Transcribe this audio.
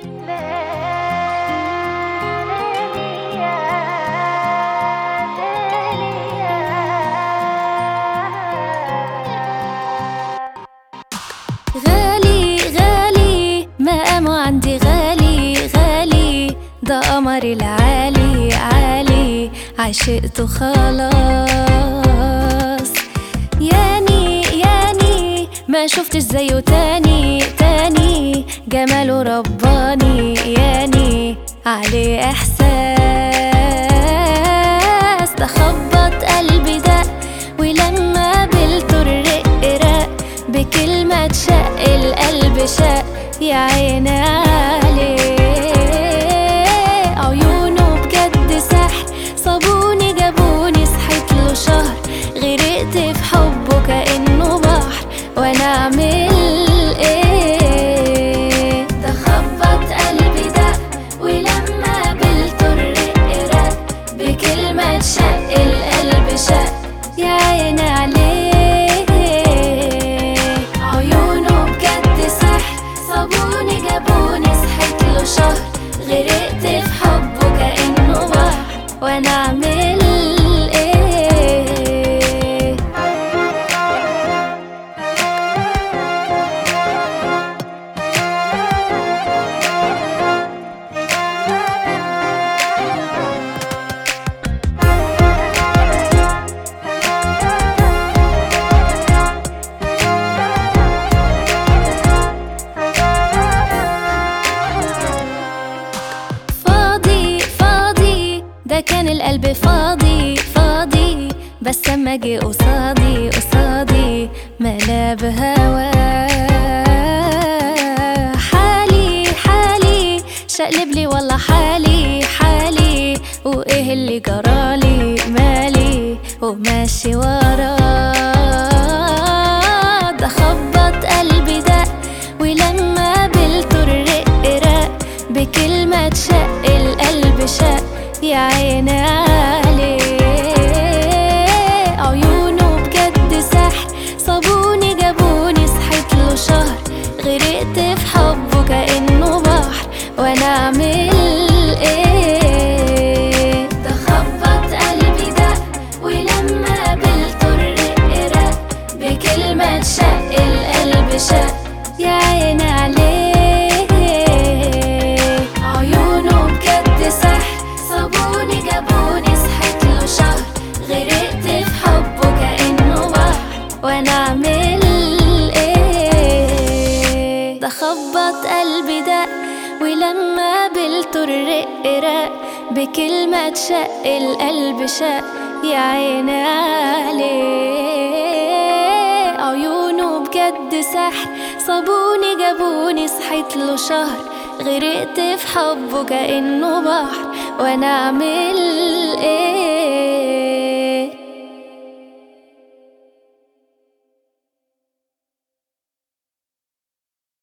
غالي غالي مقامه عندي غالي غالي ده قمر العالي عالي عشقته خلاص ياني ياني ما شفتش زيه تاني تاني جماله رباني ياني عليه احساس ده خبط قلبي دق ولما قابلته الرق رق بكلمة تشق القلب شق يا عيني عليه عيونه بجد سحر صابوني جابوني صحيت له شهر غرقت في حبه كأنه بحر وانا اعمل ايه ده خبط قلبي دق ولما قابلته الرق رق بكلمة تشق القلب شق يا عيني عليه عيونه بجد سحر صابوني جابوني صحيت له شهر غرقت في حبه كأنه بحر وانا اعمل ايه فاضي فاضي ده كان القلب فاضي فاضي بس اما جه قصادي قصادي ملا بهواه حالي حالي شقلب لي والله حالي حالي وايه اللي جرالي مالي وماشي وراه ده خبط قلبي دق ولما قابلته الرق رق بكلمة تشق القلب شق يا عيني عليه عيونه بجد سحر صابوني جابوني صحيت له شهر غرقت في حبه كأنه بحر وانا اعمل ايه ده خبط قلبي دق ولما قابلته الرق رق بكلمة تشق القلب شق يا عيني عليه عيونه بجد سحر صابوني جابوني صحيت له شهر غرقت في حبه كأنه بحر وانا اعمل ايه ده خبط قلبي دق ولما قابلته الرق رق بكلمة تشق القلب شق يا عيني عليه عيونه بجد سحر صابوني جابوني صحيت له شهر غرقت في حبه كأنه بحر وانا اعمل ايه